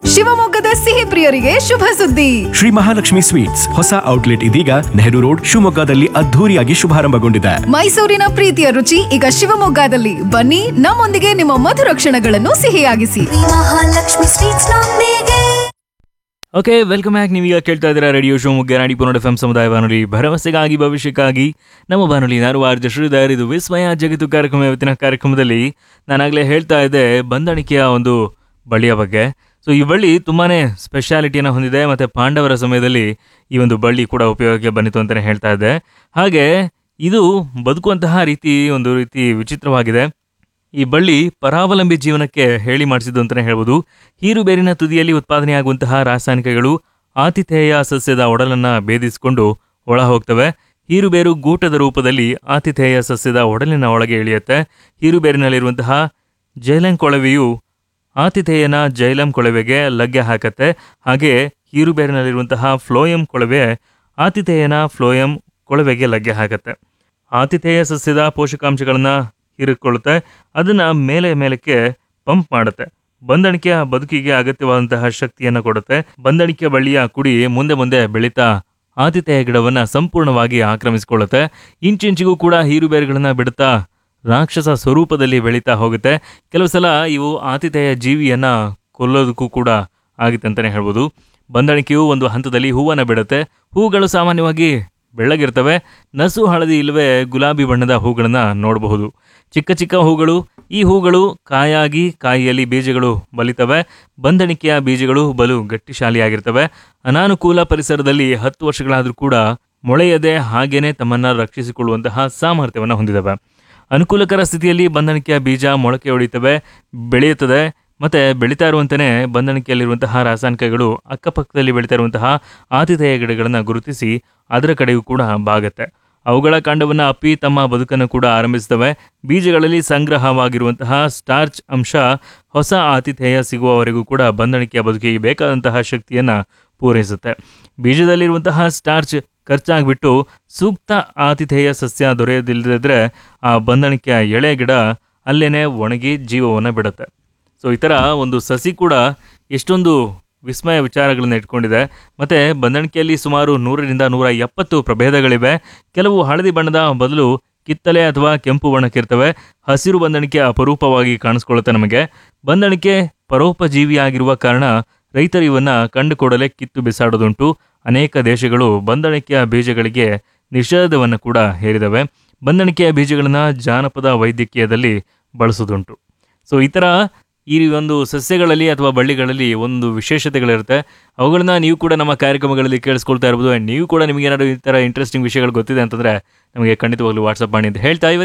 ಶಿವಮೊಗ್ಗದ ಸಿಹಿ ಪ್ರಿಯರಿಗೆ ಶುಭ ಸುದ್ದಿ ಶ್ರೀ ಮಹಾಲಕ್ಷ್ಮಿ ಸ್ವೀಟ್ಸ್ ಹೊಸ ಔಟ್ಲೆಟ್ ಇದೀಗ ನೆಹರು ರೋಡ್ ಶಿವಮೊಗ್ಗದಲ್ಲಿ ಅದ್ಧೂರಿಯಾಗಿ ಶುಭಾರಂಭಗೊಂಡಿದೆ ಮೈಸೂರಿನ ಪ್ರೀತಿಯ ರುಚಿ ಈಗ ಶಿವಮೊಗ್ಗದಲ್ಲಿ ಬನ್ನಿ ನಮ್ಮೊಂದಿಗೆ ನಿಮ್ಮ ಮಧುರ ಕ್ಷಣಗಳನ್ನು ಸಿಹಿಯಾಗಿಸಿ ಮಹಾಲಕ್ಷ್ಮಿ ಸ್ವೀಟ್ಸ್ ನೊಂದಿಗೆ ಓಕೆ ವೆಲ್ಕಮ್ ಬ್ಯಾಕ್ ನೀವೀಗ ಕೇಳ್ತಾ ಇದ್ದೀರಾ ರೇಡಿಯೋ ಶಿವಮೊಗ್ಗ ನಾಡಿ ಪುನೋಡ್ ಎಫ್ ಎಂ ಸಮುದಾಯ ಬಾನುಲಿ ಭರವಸೆಗಾಗಿ ಭವಿಷ್ಯಕ್ಕಾಗಿ ನಮ್ಮ ಬಾನುಲಿ ನಾನು ಆರ್ಜ ಶ್ರೀಧರ್ ಇದು ವಿಸ್ಮಯ ಜಗತ್ತು ಕಾರ್ಯಕ್ರಮ ಇವತ್ತಿನ ಕಾರ್ಯಕ್ರಮದಲ್ಲಿ ನಾನಾಗಲೇ ಹೇಳ್ತಾ ಇದ್ದೆ ಬಂದಣಿಕೆಯ ಒಂದು ಬಳ್ಳಿಯ ಬಗ್ಗೆ ಸೊ ಈ ಬಳ್ಳಿ ತುಂಬಾ ಸ್ಪೆಷಾಲಿಟಿಯನ್ನು ಹೊಂದಿದೆ ಮತ್ತು ಪಾಂಡವರ ಸಮಯದಲ್ಲಿ ಈ ಒಂದು ಬಳ್ಳಿ ಕೂಡ ಉಪಯೋಗಕ್ಕೆ ಬಂದಿತು ಅಂತಲೇ ಹೇಳ್ತಾ ಇದ್ದೆ ಹಾಗೆ ಇದು ಬದುಕುವಂತಹ ರೀತಿ ಒಂದು ರೀತಿ ವಿಚಿತ್ರವಾಗಿದೆ ಈ ಬಳ್ಳಿ ಪರಾವಲಂಬಿ ಜೀವನಕ್ಕೆ ಹೇಳಿ ಮಾಡಿಸಿದ್ದು ಅಂತಲೇ ಹೇಳ್ಬೋದು ಹೀರುಬೇರಿನ ತುದಿಯಲ್ಲಿ ಉತ್ಪಾದನೆಯಾಗುವಂತಹ ರಾಸಾಯನಿಕಗಳು ಆತಿಥೇಯ ಸಸ್ಯದ ಒಡಲನ್ನು ಭೇದಿಸಿಕೊಂಡು ಒಳ ಹೋಗ್ತವೆ ಹೀರುಬೇರು ಗೂಟದ ರೂಪದಲ್ಲಿ ಆತಿಥೇಯ ಸಸ್ಯದ ಒಡಲಿನ ಒಳಗೆ ಇಳಿಯುತ್ತೆ ಹೀರುಬೇರಿನಲ್ಲಿರುವಂತಹ ಜೈಲಂ ಕೊಳವೆಯು ಆತಿಥೇಯನ ಜೈಲಂ ಕೊಳವೆಗೆ ಲಗ್ಗೆ ಹಾಕತ್ತೆ ಹಾಗೆ ಹೀರುಬೇರಿನಲ್ಲಿರುವಂತಹ ಫ್ಲೋಯಂ ಕೊಳವೆ ಆತಿಥೇಯನ ಫ್ಲೋಯಂ ಕೊಳವೆಗೆ ಲಗ್ಗೆ ಹಾಕತ್ತೆ ಆತಿಥೇಯ ಸಸ್ಯದ ಪೋಷಕಾಂಶಗಳನ್ನು ಹೀರಿಕೊಳ್ಳುತ್ತೆ ಅದನ್ನು ಮೇಲೆ ಮೇಲಕ್ಕೆ ಪಂಪ್ ಮಾಡುತ್ತೆ ಬಂದಣಿಕೆಯ ಬದುಕಿಗೆ ಅಗತ್ಯವಾದಂತಹ ಶಕ್ತಿಯನ್ನು ಕೊಡುತ್ತೆ ಬಂದಣಿಕೆ ಬಳ್ಳಿಯ ಕುಡಿ ಮುಂದೆ ಮುಂದೆ ಬೆಳೀತಾ ಆತಿಥೇಯ ಗಿಡವನ್ನು ಸಂಪೂರ್ಣವಾಗಿ ಆಕ್ರಮಿಸಿಕೊಳ್ಳುತ್ತೆ ಇಂಚಿಂಚಿಗೂ ಕೂಡ ಹೀರುಬೇರುಗಳನ್ನು ಬಿಡುತ್ತಾ ರಾಕ್ಷಸ ಸ್ವರೂಪದಲ್ಲಿ ಬೆಳೀತಾ ಹೋಗುತ್ತೆ ಕೆಲವು ಸಲ ಇವು ಆತಿಥೇಯ ಜೀವಿಯನ್ನ ಕೊಲ್ಲೋದಕ್ಕೂ ಕೂಡ ಆಗುತ್ತೆ ಅಂತಲೇ ಹೇಳ್ಬೋದು ಬಂದಣಿಕೆಯು ಒಂದು ಹಂತದಲ್ಲಿ ಹೂವನ್ನು ಬಿಡುತ್ತೆ ಹೂಗಳು ಸಾಮಾನ್ಯವಾಗಿ ಬೆಳ್ಳಗಿರ್ತವೆ ನಸು ಹಳದಿ ಇಲ್ಲವೇ ಗುಲಾಬಿ ಬಣ್ಣದ ಹೂಗಳನ್ನು ನೋಡಬಹುದು ಚಿಕ್ಕ ಚಿಕ್ಕ ಹೂಗಳು ಈ ಹೂಗಳು ಕಾಯಾಗಿ ಕಾಯಿಯಲ್ಲಿ ಬೀಜಗಳು ಬಲಿತವೆ ಬಂದಣಿಕೆಯ ಬೀಜಗಳು ಬಲು ಗಟ್ಟಿಶಾಲಿಯಾಗಿರ್ತವೆ ಅನಾನುಕೂಲ ಪರಿಸರದಲ್ಲಿ ಹತ್ತು ವರ್ಷಗಳಾದರೂ ಕೂಡ ಮೊಳೆಯದೆ ಹಾಗೇನೆ ತಮ್ಮನ್ನು ರಕ್ಷಿಸಿಕೊಳ್ಳುವಂತಹ ಸಾಮರ್ಥ್ಯವನ್ನು ಹೊಂದಿದವೆ ಅನುಕೂಲಕರ ಸ್ಥಿತಿಯಲ್ಲಿ ಬಂದಣಿಕೆಯ ಬೀಜ ಮೊಳಕೆ ಹೊಡಿತವೆ ಬೆಳೆಯುತ್ತದೆ ಮತ್ತು ಬೆಳೀತಾ ಇರುವಂತೆಯೇ ಬಂದಣಿಕೆಯಲ್ಲಿರುವಂತಹ ರಾಸಾಯನಿಕಗಳು ಅಕ್ಕಪಕ್ಕದಲ್ಲಿ ಬೆಳೀತಾ ಇರುವಂತಹ ಆತಿಥೇಯ ಗಿಡಗಳನ್ನು ಗುರುತಿಸಿ ಅದರ ಕಡೆಯೂ ಕೂಡ ಬಾಗತ್ತೆ ಅವುಗಳ ಕಾಂಡವನ್ನು ಅಪ್ಪಿ ತಮ್ಮ ಬದುಕನ್ನು ಕೂಡ ಆರಂಭಿಸ್ತವೆ ಬೀಜಗಳಲ್ಲಿ ಸಂಗ್ರಹವಾಗಿರುವಂತಹ ಸ್ಟಾರ್ಚ್ ಅಂಶ ಹೊಸ ಆತಿಥೇಯ ಸಿಗುವವರೆಗೂ ಕೂಡ ಬಂದಣಿಕೆಯ ಬದುಕಿಗೆ ಬೇಕಾದಂತಹ ಶಕ್ತಿಯನ್ನು ಪೂರೈಸುತ್ತೆ ಬೀಜದಲ್ಲಿರುವಂತಹ ಸ್ಟಾರ್ಚ್ ಖರ್ಚಾಗ್ಬಿಟ್ಟು ಸೂಕ್ತ ಆತಿಥೇಯ ಸಸ್ಯ ದೊರೆಯದಿಲ್ಲದಿದ್ದರೆ ಆ ಬಂದಣಿಕೆಯ ಎಳೆ ಗಿಡ ಅಲ್ಲೇನೆ ಒಣಗಿ ಜೀವವನ್ನು ಬಿಡುತ್ತೆ ಸೊ ಈ ಥರ ಒಂದು ಸಸಿ ಕೂಡ ಎಷ್ಟೊಂದು ವಿಸ್ಮಯ ವಿಚಾರಗಳನ್ನು ಇಟ್ಕೊಂಡಿದೆ ಮತ್ತು ಬಂದಣಿಕೆಯಲ್ಲಿ ಸುಮಾರು ನೂರರಿಂದ ನೂರ ಎಪ್ಪತ್ತು ಪ್ರಭೇದಗಳಿವೆ ಕೆಲವು ಹಳದಿ ಬಣ್ಣದ ಬದಲು ಕಿತ್ತಲೆ ಅಥವಾ ಕೆಂಪು ಬಣ್ಣಕ್ಕಿರ್ತವೆ ಹಸಿರು ಬಂದಣಿಕೆ ಅಪರೂಪವಾಗಿ ಕಾಣಿಸ್ಕೊಳ್ಳುತ್ತೆ ನಮಗೆ ಬಂದಣಿಕೆ ಪರೋಪಜೀವಿಯಾಗಿರುವ ಕಾರಣ ರೈತರು ಇವನ್ನು ಕಂಡುಕೊಡಲೆ ಕಿತ್ತು ಬಿಸಾಡೋದುಂಟು ಅನೇಕ ದೇಶಗಳು ಬಂದಣಿಕೆಯ ಬೀಜಗಳಿಗೆ ನಿಷೇಧವನ್ನು ಕೂಡ ಹೇರಿದವೆ ಬಂದಣಿಕೆಯ ಬೀಜಗಳನ್ನು ಜಾನಪದ ವೈದ್ಯಕೀಯದಲ್ಲಿ ಬಳಸೋದುಂಟು ಸೊ ಈ ಥರ ಈ ಒಂದು ಸಸ್ಯಗಳಲ್ಲಿ ಅಥವಾ ಬಳ್ಳಿಗಳಲ್ಲಿ ಒಂದು ವಿಶೇಷತೆಗಳಿರುತ್ತೆ ಅವುಗಳನ್ನ ನೀವು ಕೂಡ ನಮ್ಮ ಕಾರ್ಯಕ್ರಮಗಳಲ್ಲಿ ಕೇಳಿಸ್ಕೊಳ್ತಾ ಇರ್ಬೋದು ಆ್ಯಂಡ್ ನೀವು ಕೂಡ ನಿಮಗೇನಾದ್ರು ಈ ಥರ ಇಂಟ್ರೆಸ್ಟಿಂಗ್ ವಿಷಯಗಳು ಗೊತ್ತಿದೆ ಅಂತಂದರೆ ನಮಗೆ ಖಂಡಿತವಾಗ್ಲೂ ವಾಟ್ಸಪ್ ಮಾಡಿ ಅಂತ ಹೇಳ್ತಾ ಇವತ್ತು